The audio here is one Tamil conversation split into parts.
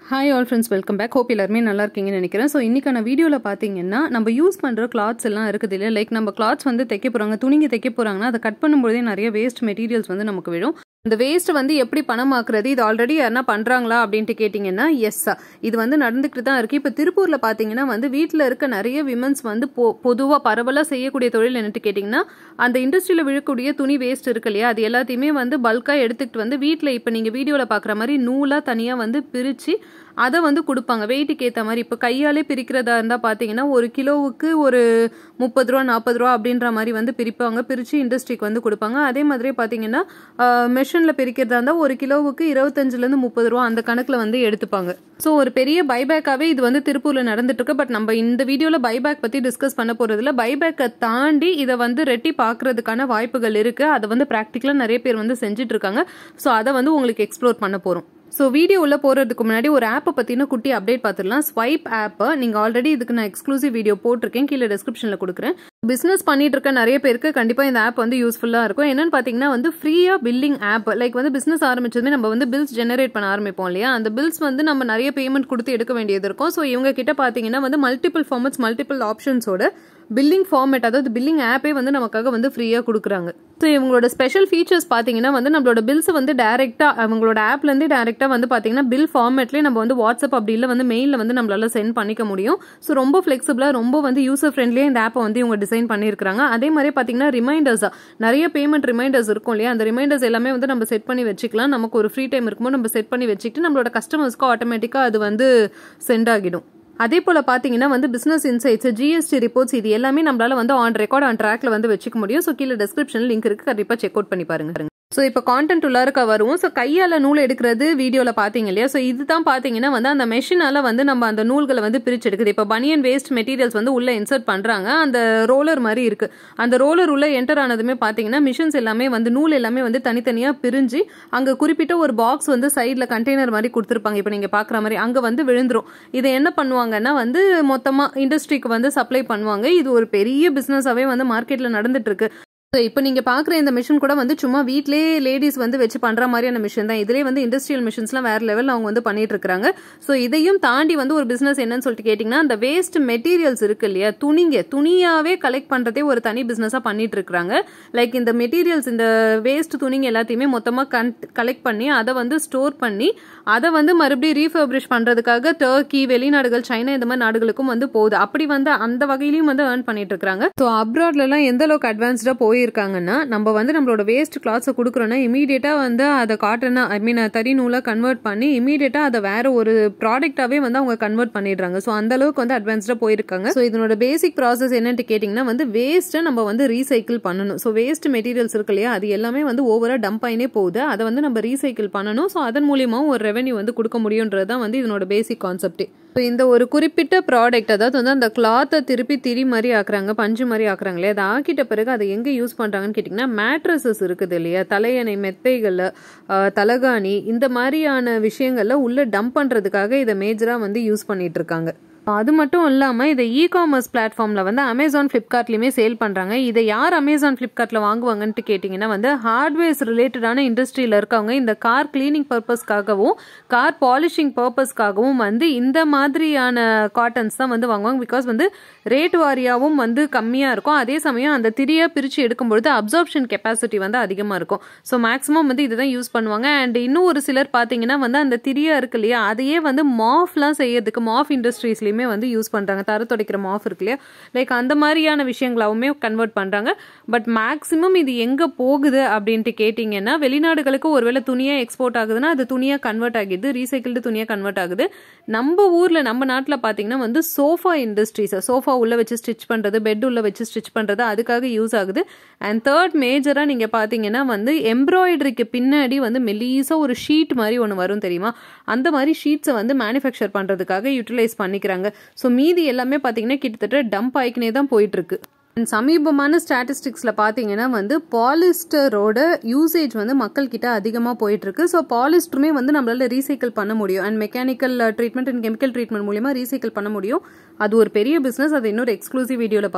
hi all friends welcome back hope எல்லாருமே நல்லா இருக்கீங்கன்னு நினைக்கிறேன் ஸோ இன்றைக்கான வீடியோவில் பார்த்தீங்கன்னா நம்ம யூஸ் பண்ணுற கிளாத்ஸ் எல்லாம் இருக்குது இல்லையா லைக் நம்ம கிளாத்ஸ் வந்து தைக்க போகிறாங்க துணிங்க தைக்க போகிறாங்கன்னா அதை கட் பண்ணும்போதே நிறைய வேஸ்ட் மெட்டீரியல்ஸ் வந்து நமக்கு விடும் இந்த வேஸ்ட் வந்து எப்படி பணமாக்குறது இது ஆல்ரெடி யாருன்னா பண்ணுறாங்களா அப்படின்ட்டு கேட்டிங்கன்னா எஸ் இது வந்து நடந்துக்கிட்டு தான் இருக்குது இப்போ திருப்பூரில் பார்த்தீங்கன்னா வந்து வீட்டில் இருக்க நிறைய விமன்ஸ் வந்து பொ பொதுவாக பரவலாக செய்யக்கூடிய தொழில் என்னட்டு கேட்டிங்கன்னா அந்த இண்டஸ்ட்ரியில் விழக்கூடிய துணி வேஸ்ட் இருக்கு இல்லையா அது எல்லாத்தையுமே வந்து பல்காக எடுத்துக்கிட்டு வந்து வீட்டில் இப்போ நீங்கள் வீடியோவில் பார்க்குற மாதிரி நூலாக தனியாக வந்து பிரித்து அதை வந்து கொடுப்பாங்க வெயிட்டுக்கு ஏற்ற மாதிரி இப்போ கையாலே பிரிக்கிறதா இருந்தால் பார்த்தீங்கன்னா ஒரு கிலோவுக்கு ஒரு முப்பது ரூபா நாற்பது ரூபா அப்படின்ற மாதிரி வந்து பிரிப்பாங்க பிரித்து இண்டஸ்ட்ரிக்கு வந்து கொடுப்பாங்க அதே மாதிரியே பார்த்தீங்கன்னா மெஷினில் பிரிக்கிறதா இருந்தால் ஒரு கிலோவுக்கு இருபத்தஞ்சிலேருந்து முப்பது ரூபா அந்த கணக்கில் வந்து எடுத்துப்பாங்க ஸோ ஒரு பெரிய பைபேக்காகவே இது வந்து திருப்பூரில் நடந்துட்டு இருக்கு பட் நம்ம இந்த வீடியோவில் பைபேக் பற்றி டிஸ்கஸ் பண்ண போகிறதுல பைபேக்கை தாண்டி இதை வந்து ரெட்டி பார்க்கறதுக்கான வாய்ப்புகள் இருக்குது அதை வந்து ப்ராக்டிக்கலாக நிறைய பேர் வந்து செஞ்சுட்டு இருக்காங்க ஸோ அதை வந்து உங்களுக்கு எக்ஸ்ப்ளோர் பண்ண போகிறோம் ஸோ வீடியோ உள்ள போகிறதுக்கு முன்னாடி ஒரு ஆப்பை பற்றின குட்டி அப்டேட் பார்த்துடலாம் ஸ்வைப் ஆப்பை நீங்கள் ஆல்ரெடி இதுக்கு நான் எக்ஸ்க்ளூசிவ் வீடியோ போட்டிருக்கேன் கீழே டிஸ்கிரிப்ஷனில் கொடுக்குறேன் பிஸ்னஸ் பண்ணிட்டு இருக்க நிறைய பேருக்கு கண்டிப்பாக இந்த ஆப் வந்து யூஸ்ஃபுல்லாக இருக்கும் என்னன்னு பார்த்தீங்கன்னா வந்து ஃப்ரீயாக பில்லிங் ஆப் லைக் வந்து பிஸ்னஸ் ஆரம்பிச்சதுமே நம்ம வந்து பில்ஸ் ஜெனரேட் பண்ண ஆரம்பிப்போம் இல்லையா அந்த பில்ஸ் வந்து நம்ம நிறைய பேமெண்ட் கொடுத்து எடுக்க வேண்டியது இருக்கும் ஸோ இவங்க கிட்ட பார்த்தீங்கன்னா வந்து மல்டிபிள் ஃபார்மட்ஸ் மல்டிபிள் ஆப்ஷன்ஸோட பில்லிங் ஃபார்மேட் அதாவது பில்லிங் ஆப்பே வந்து நமக்காக வந்து ஃப்ரீயாக கொடுக்குறாங்க ஸோ இவங்களோட ஸ்பெஷல் ஃபீச்சர்ஸ் பார்த்தீங்கன்னா வந்து நம்மளோட பில்ஸ் வந்து டேரெக்டாக அவங்களோட ஆப்லேருந்து டேரெக்டாக வந்து பார்த்தீங்கன்னா பில் ஃபார்மேட்லேயே நம்ம வந்து வாட்ஸ்அப் அப்படி இல்லை வந்து மெயிலில் வந்து நம்மளால சென்ட் பண்ணிக்க முடியும் ஸோ ரொம்ப ஃப்ளெக்சிபிளாக ரொம்ப வந்து யூசர் ஃப்ரெண்ட்லியாக இந்த ஆப்பை வந்து இவங்க டிசைன் பண்ணியிருக்காங்க அதே மாதிரி பார்த்தீங்கன்னா ரிமைண்டர்ஸாக நிறைய பேமெண்ட் ரிமைண்டர்ஸ் இருக்கும் இல்லையா அந்த ரிமைண்டர்ஸ் எல்லாமே வந்து நம்ம செட் பண்ணி வச்சுக்கலாம் நமக்கு ஒரு ஃப்ரீ டைம் இருக்கும்போது நம்ம செட் பண்ணி வச்சுக்கிட்டு நம்மளோட கஸ்டமர்ஸ்க்கு ஆட்டோமேட்டிக்காக அது வந்து சென்ட் ஆகிடும் அதே போல் பார்த்தீங்கன்னா வந்து பிஸ்னஸ் இன்சைட்ஸ் ஜிஎஸ்டி ரிப்போர்ட்ஸ் இது எல்லாமே நம்மளால வந்து ஆன் ரெக்கார்ட் ஆன் ட்ராக்ல வந்து வச்சுக்க முடியும் ஸோ கீழே டிஸ்கிரிப்ஷன் லிங்க் இருக்கு கண்டிப்பாக செக் அவுட் பண்ணி பாருங்க ஸோ இப்போ கான்டென்ட் உள்ளாருக்க வருவோம் ஸோ கையால் நூல் எடுக்கிறது வீடியோவில் பார்த்தீங்க இல்லையா ஸோ இதுதான் பார்த்தீங்கன்னா வந்து அந்த மெஷினால் வந்து நம்ம அந்த நூல்களை வந்து பிரிச்சு எடுக்குது இப்போ பனியன் வேஸ்ட் மெட்டீரியல்ஸ் வந்து உள்ளே இன்சர்ட் பண்ணுறாங்க அந்த ரோலர் மாதிரி இருக்குது அந்த ரோலர் உள்ளே என்டர் ஆனதுமே பார்த்தீங்கன்னா மிஷின்ஸ் எல்லாமே வந்து நூல் எல்லாமே வந்து தனித்தனியாக பிரிஞ்சு அங்கே குறிப்பிட்ட ஒரு பாக்ஸ் வந்து சைடில் கண்டெய்னர் மாதிரி கொடுத்துருப்பாங்க இப்போ நீங்கள் பார்க்குற மாதிரி அங்கே வந்து விழுந்துரும் இதை என்ன பண்ணுவாங்கன்னா வந்து மொத்தமாக இண்டஸ்ட்ரிக்கு வந்து சப்ளை பண்ணுவாங்க இது ஒரு பெரிய பிஸ்னஸாகவே வந்து மார்க்கெட்டில் நடந்துட்டு இருக்கு ஸோ இப்போ நீங்கள் பார்க்குற இந்த மிஷின் கூட வந்து சும்மா வீட்டிலே லேடிஸ் வந்து வச்சு பண்ணுற மாதிரியான மிஷின் தான் இதுலேயே வந்து இண்டஸ்ட்ரியல் மிஷின்ஸ்லாம் வேறு லெவலில் அவங்க வந்து பண்ணிட்டு இருக்காங்க ஸோ இதையும் தாண்டி வந்து ஒரு பிஸ்னஸ் என்னன்னு சொல்லிட்டு கேட்டிங்கன்னா அந்த வேஸ்ட் மெட்டீரியல்ஸ் இருக்கு இல்லையா துணிங்க துணியாவே கலெக்ட் பண்ணுறதே ஒரு தனி பிஸ்னஸாக பண்ணிட்டு இருக்காங்க லைக் இந்த மெட்டீரியல்ஸ் இந்த வேஸ்ட் துணிங்க எல்லாத்தையுமே மொத்தமாக கன் கலெக்ட் பண்ணி அதை வந்து ஸ்டோர் பண்ணி அதை வந்து மறுபடியும் ரீஃபர்பிஷ் பண்ணுறதுக்காக டர்க்கி வெளிநாடுகள் சைனா இந்த மாதிரி நாடுகளுக்கும் வந்து போகுது அப்படி வந்து அந்த வகையிலையும் வந்து ஏர்ன் பண்ணிட்டு இருக்காங்க ஸோ அப்ராட்லலாம் எந்த அளவுக்கு அட்வான்ஸ்டாக போயிருக்காங்கன்னா நம்ம வந்து நம்மளோட வேஸ்ட் கிளாத்ஸை கொடுக்குறோன்னா இமீடியட்டாக வந்து அதை காட்டனா ஐ மீன் தறி நூலாக கன்வெர்ட் பண்ணி இமீடியட்டாக அதை வேற ஒரு ப்ராடக்டாகவே வந்து அவங்க கன்வெர்ட் பண்ணிடுறாங்க ஸோ அந்த அளவுக்கு வந்து அட்வான்ஸ்டாக போயிருக்காங்க ஸோ இதனோட பேசிக் ப்ராசஸ் என்னன்னு கேட்டிங்கன்னா வந்து வேஸ்ட்டை நம்ம வந்து ரீசைக்கிள் பண்ணணும் ஸோ வேஸ்ட் மெட்டீரியல்ஸ் இருக்கு இல்லையா அது எல்லாமே வந்து ஓவராக டம்ப் ஆயினே போகுது அதை வந்து நம்ம ரீசைக்கிள் பண்ணணும் ஸோ அதன் மூலியமாகவும் ஒரு ரெவன்யூ வந்து கொடுக்க முடியுன்றது தான் வந்து இதனோட பேசிக் கான்செப்ட் ஸோ இந்த ஒரு குறிப்பிட்ட ப்ராடக்ட் அதாவது வந்து அந்த கிளாத்தை திருப்பி திரி மாதிரி ஆக்குறாங்க பஞ்சு மாதிரி ஆக்குறாங்களே அதை ஆக்கிட்ட பிறகு அதை எங்கே யூஸ் பண்ணுறாங்கன்னு கேட்டிங்கன்னா மேட்ரஸஸ் இருக்குது இல்லையா தலையணை மெத்தைகள் தலகாணி இந்த மாதிரியான விஷயங்களில் உள்ள டம்ப் பண்ணுறதுக்காக இதை மேஜராக வந்து யூஸ் பண்ணிட்டு இருக்காங்க அது மட்டும் இல்லாமல் இதை இ காமர்ஸ் பிளாட்ஃபார்மில் வந்து அமேசான் ஃப்ளிப்கார்ட்லேயுமே சேல் பண்ணுறாங்க இதை யார் அமேசான் ஃப்ளிப்கார்ட்டில் வாங்குவாங்கன்ட்டு கேட்டிங்கன்னா வந்து ஹார்ட்வேர்ஸ் ரிலேட்டடான இண்டஸ்ட்ரியில் இருக்கவங்க இந்த கார் கிளீனிங் பர்பஸ்க்காகவும் கார் பாலிஷிங் பர்பஸ்க்காகவும் வந்து இந்த மாதிரியான காட்டன்ஸ் தான் வந்து வாங்குவாங்க பிகாஸ் வந்து ரேட் வாரியாகவும் வந்து கம்மியாக இருக்கும் அதே சமயம் அந்த திரியை பிரித்து எடுக்கும்பொழுது அப்சார்ப்ஷன் கெப்பாசிட்டி வந்து அதிகமாக இருக்கும் ஸோ மேக்ஸிமம் வந்து இதுதான் யூஸ் பண்ணுவாங்க அண்ட் இன்னும் ஒரு சிலர் பார்த்தீங்கன்னா வந்து அந்த திரியா இருக்கு இல்லையா அதையே வந்து மாஃப்லாம் செய்யறதுக்கு மாஃப் இண்டஸ்ட்ரீஸ்லேயுமே எல்லாமே வந்து யூஸ் பண்ணுறாங்க தர துடைக்கிற மாஃப் இருக்கு இல்லையா லைக் அந்த மாதிரியான விஷயங்களாவுமே கன்வெர்ட் பண்ணுறாங்க பட் மேக்ஸிமம் இது எங்கே போகுது அப்படின்ட்டு கேட்டிங்கன்னா வெளிநாடுகளுக்கு ஒருவேளை துணியாக எக்ஸ்போர்ட் ஆகுதுன்னா அது துணியாக கன்வெர்ட் ஆகிடுது ரீசைக்கிள்டு துணியாக கன்வெர்ட் ஆகுது நம்ம ஊரில் நம்ம நாட்டில் பார்த்தீங்கன்னா வந்து சோஃபா இண்டஸ்ட்ரீஸ் சோஃபா உள்ளே வச்சு ஸ்டிச் பண்ணுறது பெட் உள்ளே வச்சு ஸ்டிச் பண்ணுறது அதுக்காக யூஸ் ஆகுது அண்ட் தேர்ட் மேஜராக நீங்கள் பார்த்தீங்கன்னா வந்து எம்ப்ராய்டரிக்கு பின்னாடி வந்து மெலீஸாக ஒரு ஷீட் மாதிரி ஒன்று வரும் தெரியுமா அந்த மாதிரி ஷீட்ஸை வந்து மேனுஃபேக்சர் பண்ணுறதுக்காக யூட்டிலைஸ் பண்ணிக்கிறாங்க ஸோ மீதி எல்லாமே பார்த்தீங்கன்னா கிட்டத்தட்ட டம்ப் ஆயிக்கினே தான் போயிட்டு இருக்கு சமீபமான ஸ்டாட்டிஸ்டிக்ஸில் பார்த்தீங்கன்னா வந்து பாலிஸ்டரோட யூசேஜ் வந்து மக்கள்கிட்ட அதிகமாக போயிட்டு இருக்கு ஸோ பாலிஸ்டருமே வந்து நம்மளால ரீசைக்கிள் பண்ண முடியும் and mechanical treatment and chemical treatment மூலியமா ரீசைக்கிள் பண்ண முடியும் அது ஒரு பெரிய பிஸ்னஸ் அது இன்னொரு எக்ஸ்க்ளூசிவ் வீடியோவில் பார்ப்போம்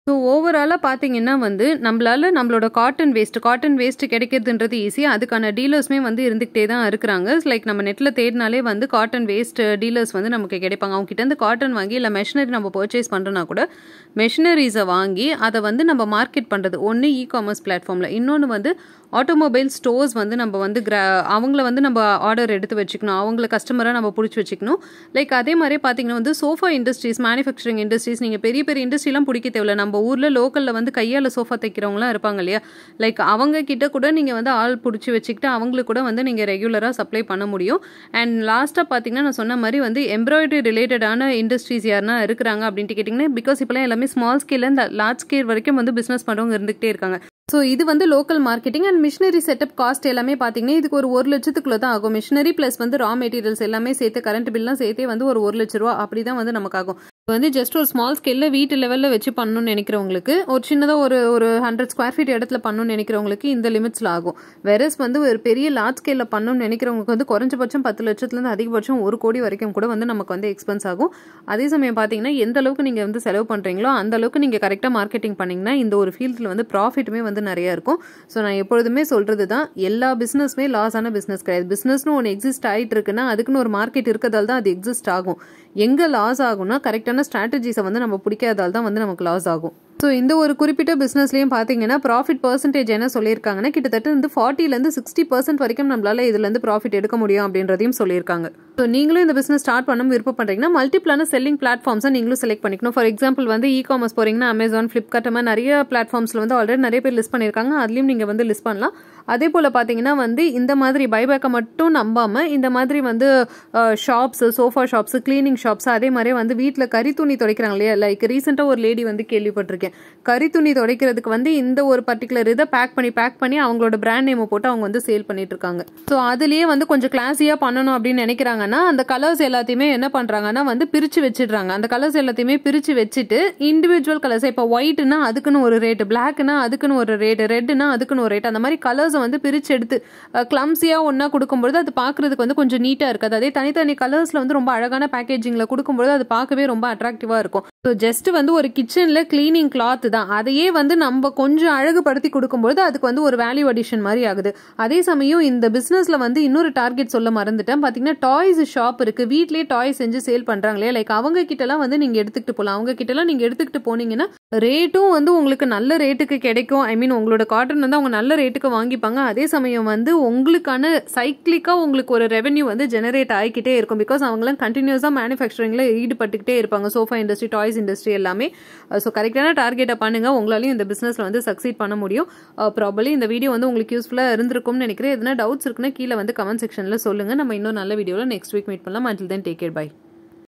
ஸோ ஓவராலாக பார்த்தீங்கன்னா வந்து நம்மளால நம்மளோட காட்டன் வேஸ்ட் காட்டன் வேஸ்ட் கிடைக்கிறதுன்றது ஈஸி அதுக்கான டீலர்ஸுமே வந்து இருந்துகிட்டே தான் இருக்கிறாங்க லைக் நம்ம நெட்டில் தேடினாலே வந்து காட்டன் வேஸ்ட் டீலர்ஸ் வந்து நமக்கு கிடைப்பாங்க அவங்க கிட்ட இருந்து காட்டன் வாங்கி இல்லை மெஷினரி நம்ம பர்ச்சேஸ் பண்ணுறோன்னா கூட மெஷினரிஸை வாங்கி அதை வந்து நம்ம மார்க்கெட் பண்ணுறது ஒன்று இ காமர்ஸ் பிளாட்ஃபார்மில் இன்னொன்று வந்து ஆட்டோமொபைல் ஸ்டோர்ஸ் வந்து நம்ம வந்து கிரா அவங்கள வந்து நம்ம ஆர்டர் எடுத்து வச்சுக்கணும் அவங்கள கஸ்டமராக நம்ம பிடிச்சி வச்சுக்கணும் லைக் அதே மாதிரி பார்த்தீங்கன்னா வந்து சோஃபா இண்டஸ்ட்ரீஸ் மேனுஃபேக்சரிங் இண்டஸ்ட்ரீஸ் நீங்கள் பெரிய பெரிய இண்டஸ்ட்ரிலாம் பிடிக்க தேவையில்ல நம்ம ஊரில் லோக்கலில் வந்து கையால் சோஃபா தைக்கிறவங்களாம் இருப்பாங்க இல்லையா லைக் அவங்க கிட்ட கூட நீங்கள் வந்து ஆள் பிடிச்சி வச்சுக்கிட்டு அவங்களுக்கு கூட வந்து நீங்கள் ரெகுலராக சப்ளை பண்ண முடியும் அண்ட் லாஸ்ட்டாக பார்த்தீங்கன்னா நான் சொன்ன மாதிரி வந்து எம்ப்ராய்டரி ரிலேட்டடான இண்டஸ்ட்ரீஸ் யாருனா இருக்கிறாங்க அப்படின்ட்டு கேட்டிங்கன்னா பிகாஸ் இப்போலாம் எல்லாமே ஸ்மால் ஸ்கேலேருந்து லார்ஜ் ஸ்கேல் வரைக்கும் வந்து பிஸ்னஸ் பண்ணுறவங்க இருந்துகிட்டே இருக்காங்க ஸோ இது வந்து local marketing and machinery setup cost எல்லாமே பார்த்தீங்கன்னா இதுக்கு ஒரு ஒரு லட்சத்துக்குள்ள தான் ஆகும் மிஷினரி ப்ளஸ் வந்து ரா மெட்டீரியல்ஸ் எல்லாமே சேர்த்து கரண்ட் பில்லாம் சேர்த்தே வந்து ஒரு ஒரு லட்ச ரூபா அப்படி தான் வந்து நமக்கு ஆகும் இது வந்து ஜஸ்ட் ஒரு ஸ்மால் ஸ்கேலில் வீட்டு லெவலில் வச்சு பண்ணணும்னு நினைக்கிறவங்களுக்கு ஒரு சின்னதாக ஒரு ஒரு ஹண்ட்ரட் ஸ்கொயர் ஃபீட் இடத்துல பண்ணணும்னு நினைக்கிறவங்களுக்கு இந்த லிமிட்ஸில் ஆகும் வெரஸ் வந்து ஒரு பெரிய லார்ஜ் ஸ்கேலில் பண்ணணும்னு நினைக்கிறவங்களுக்கு வந்து குறைஞ்சபட்சம் பத்து லட்சத்துலேருந்து அதிகபட்சம் ஒரு கோடி வரைக்கும் கூட வந்து நமக்கு வந்து எக்ஸ்பென்ஸ் ஆகும் அதே சமயம் பார்த்தீங்கன்னா எந்த அளவுக்கு நீங்கள் வந்து செலவு பண்ணுறீங்களோ அந்த அளவுக்கு நீங்கள் கரெக்டாக மார்க்கெட்டிங் பண்ணிங்கன்னா இந்த ஒரு ஃபீல்டில் வந்து ப்ராஃபிட்டுமே வந்து நிறையா இருக்கும் ஸோ நான் எப்பொழுதுமே சொல்கிறது தான் எல்லா பிஸ்னஸுமே லாஸ் ஆன பிஸ்னஸ் கிடையாது பிஸ்னஸ்னு ஒன்று எக்ஸிஸ்ட் ஆகிட்டு இருக்குன்னா அதுக்குன்னு ஒரு மார்க்கெட் இருக்கிறதால தான் அது எக்ஸிஸ்ட் ஆகும் எங்கே லாஸ் ஆகும்னா கரெக்டான ஸ்ட்ராட்டஜிஸை வந்து நம்ம பிடிக்காதால் தான் வந்து நமக்கு லாஸ் ஆகும் ஸோ இந்த ஒரு குறிப்பிட்ட பிஸ்னஸ்லையும் பார்த்தீங்கன்னா ப்ராஃபிட் பர்சன்டேஜ் என்ன சொல்லியிருக்காங்கன்னா கிட்டத்தட்ட வந்து ஃபார்ட்டிலேருந்து சிக்ஸ்டி பர்சன்ட் வரைக்கும் நம்மளால இதுலேருந்து ப்ராஃபிட் எடுக்க முடியும் அப்படின்றதையும் சொல்லியிருக்காங்க ஸோ நீங்களும் இந்த பிஸ்னஸ் ஸ்டார்ட் பண்ண விருப்பம் பண்ணுறீங்கன்னா மல்டிப்ளான செல்லிங் பிளாட்ஃபார்ம்ஸை நீங்களும் செலக்ட் பண்ணிக்கணும் ஃபார் எக்ஸாம்பிள் வந்து இ காமர்ஸ் போறீங்கன்னா அமேசான் ஃப்ளிப்கார்ட் மாதிரி நிறைய பிளாட்ஃபார்ம்ஸில் வந்து ஆல்ரெடி நிறைய பேர் லிஸ்ட் பண்ணியிருக்காங்க அதுலேயும் நீங்கள் வந்து லிஸ்ட் பண்ணலாம் அதே போல் பார்த்தீங்கன்னா வந்து இந்த மாதிரி பைபேக்கை மட்டும் நம்பாமல் இந்த மாதிரி வந்து shops sofa shops cleaning shops அதே மாதிரி வந்து வீட்டில் கறி துணி துடைக்கிறாங்க இல்லையா லைக் ரீசெண்டாக ஒரு லேடி வந்து கேள்விப்பட்டிருக்கேன் கறி துணி துடைக்கிறதுக்கு வந்து இந்த ஒரு பர்டிகுலர் இதை பேக் பண்ணி பேக் பண்ணி அவங்களோட பிராண்ட் நேமை போட்டு அவங்க வந்து சேல் பண்ணிட்டு இருக்காங்க ஸோ அதுலேயே வந்து கொஞ்சம் கிளாஸியாக பண்ணணும் அப்படின்னு நினைக்கிறாங்கன்னா அந்த கலர்ஸ் எல்லாத்தையுமே என்ன பண்ணுறாங்கன்னா வந்து பிரித்து வச்சிடுறாங்க அந்த கலர்ஸ் எல்லாத்தையுமே பிரித்து வச்சுட்டு இண்டிவிஜுவல் கலர்ஸ் இப்போ ஒயிட்னா அதுக்குன்னு ஒரு ரேட்டு பிளாக்னா அதுக்குன்னு ஒரு ரேட்டு ரெட்னா அதுக்குன்னு ஒரு ரேட் அந்த மாதிரி கலர்ஸை வந்து பிரித்து எடுத்து கிளம்ஸியாக ஒன்றா கொடுக்கும்பொழுது அது பார்க்குறதுக்கு வந்து கொஞ்சம் நீட்டாக இருக்காது அதே தனித்தனி கலர்ஸில் வந்து ரொம்ப அழகான பேக்கேஜிங்கில் கொடுக்கும்பொழுது அது பார்க்கவே ரொம்ப அட்ராக்டிவாக இருக்கும் ஸோ ஜஸ்ட் வந்து ஒரு கிச்சனில் கிளீனிங் கிளாத் தான் அதையே வந்து நம்ம கொஞ்சம் அழகுபடுத்தி கொடுக்கும்பொழுது அதுக்கு வந்து ஒரு வேல்யூ அடிஷன் மாதிரி ஆகுது அதே சமயம் இந்த பிஸ்னஸில் வந்து இன்னொரு டார்கெட் சொல்ல மறந்துட்டேன் பார்த்தீங்கன்னா டாய்ஸ் ஷாப் இருக்குது வீட்லேயே டாய்ஸ் செஞ்சு சேல் பண்ணுறாங்களே லைக் அவங்க கிட்டலாம் வந்து நீங்கள் எடுத்துக்கிட்டு போகலாம் அவங்க கிட்டலாம் நீங்கள் எடுத்துக்கிட்டு போனீங்கன்னா ரேட்டும் வந்து உங்களுக்கு நல்ல ரேட்டுக்கு கிடைக்கும் ஐ மீன் உங்களோட காட்டன் வந்து அவங்க நல்ல ரேட்டுக்கு வாங்கிப்பாங்க அதே சமயம் வந்து உங்களுக்கான சைக்கிளிக்காக உங்களுக்கு ஒரு ரெவென்யூ வந்து ஜெனரேட் ஆகிக்கிட்டே இருக்கும் பிகாஸ் அவங்களாம் கண்டினியூஸாக மேனுஃபேக்சரிங்கில் ஈடுபட்டுக்கிட்டே இருப்பாங்க சோஃபா இண்டஸ்ட்ரி டாய்ஸ் இண்டஸ்ட்ரி எல்லாமே ஸோ கரெக்டான டார்கெட்டை பண்ணுங்கள் உங்களாலையும் இந்த பிஸ்னஸில் வந்து சக்சீட் பண்ண முடியும் ப்ராபலி இந்த வீடியோ வந்து உங்களுக்கு யூஸ்ஃபுல்லாக இருந்திருக்கும்னு நினைக்கிறேன் எதனா டவுட்ஸ் இருக்குன்னா கீழே வந்து கமெண்ட் செக்ஷனில் சொல்லுங்கள் நம்ம இன்னும் நல்ல வீடியோவில் நெக்ஸ்ட் வீக் மீட் பண்ணலாம் until then take care by